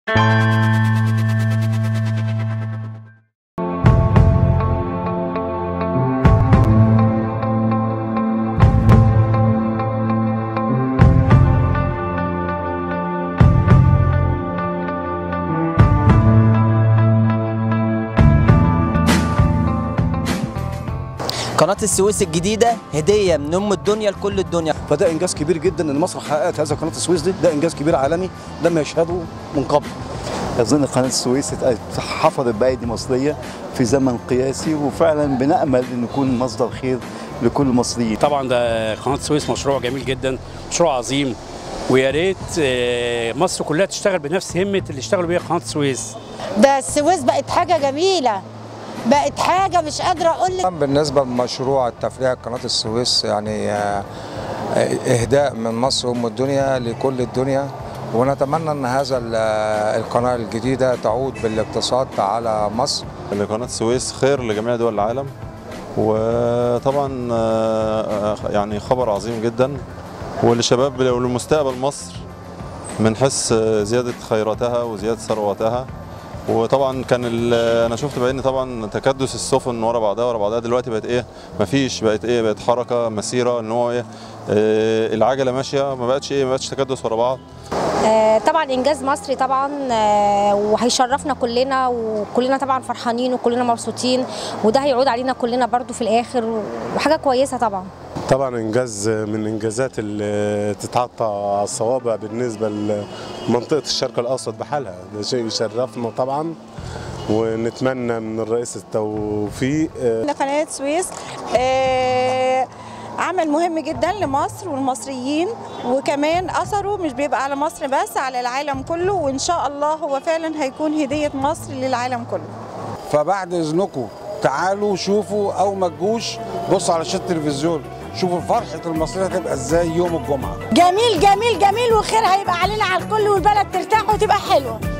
قناة السويس الجديدة هدية من أم الدنيا لكل الدنيا فده انجاز كبير جدا ان مصر حققت هذا قناه السويس دي ده انجاز كبير عالمي لم يشهده من قبل اظن قناه السويس حفظت بايدي مصريه في زمن قياسي وفعلا بنامل ان يكون مصدر خير لكل المصريين طبعا ده قناه السويس مشروع جميل جدا مشروع عظيم ويا ريت آه، مصر كلها تشتغل بنفس همه اللي اشتغلوا بيها قناه السويس ده السويس بقت حاجة جميلة بقت حاجة مش قادرة أقول لك بالنسبة لمشروع تفريع قناة السويس يعني آه، إهداء من مصر أم الدنيا لكل الدنيا ونتمنى أن هذا ال- القناة الجديدة تعود بالاقتصاد على مصر ان قناه السويس خير لجميع دول العالم وطبعا آه، يعني خبر عظيم جدا ولشباب ولمستقبل مصر من حيث زياده خيراتها وزياده ثرواتها وطبعا كان ال- انا شفت بعيني طبعا تكدس السفن ورا بعضها ورا بعضها دلوقتي بقت ايه مفيش بقت ايه بقت حركه مسيره ان هو ايه آه، العجله ماشيه ما بقتش ايه ما بقتش تكدس ورا بعض آه، طبعا انجاز مصري طبعا آه، وهيشرفنا كلنا وكلنا طبعا فرحانين وكلنا مبسوطين وده هيعود علينا كلنا برضو في الاخر وحاجه كويسه طبعا طبعا انجاز من الانجازات اللي تتعطى على الصوابع بالنسبه لمنطقه الشرق الاوسط بحالها ده شيء يشرفنا طبعا ونتمنى من الرئيس التوفيق آه، قناة السويس آه، عمل مهم جدا لمصر والمصريين وكمان أثره مش بيبقى على مصر بس على العالم كله وإن شاء الله هو فعلا هيكون هدية مصر للعالم كله فبعد اذنكم تعالوا شوفوا او ما تجوش بصوا على شاشة التلفزيون شوفوا فرحة المصريين هتبقى ازاي يوم الجمعة جميل جميل جميل وخير هيبقى علينا على الكل والبلد ترتاح وتبقى حلوة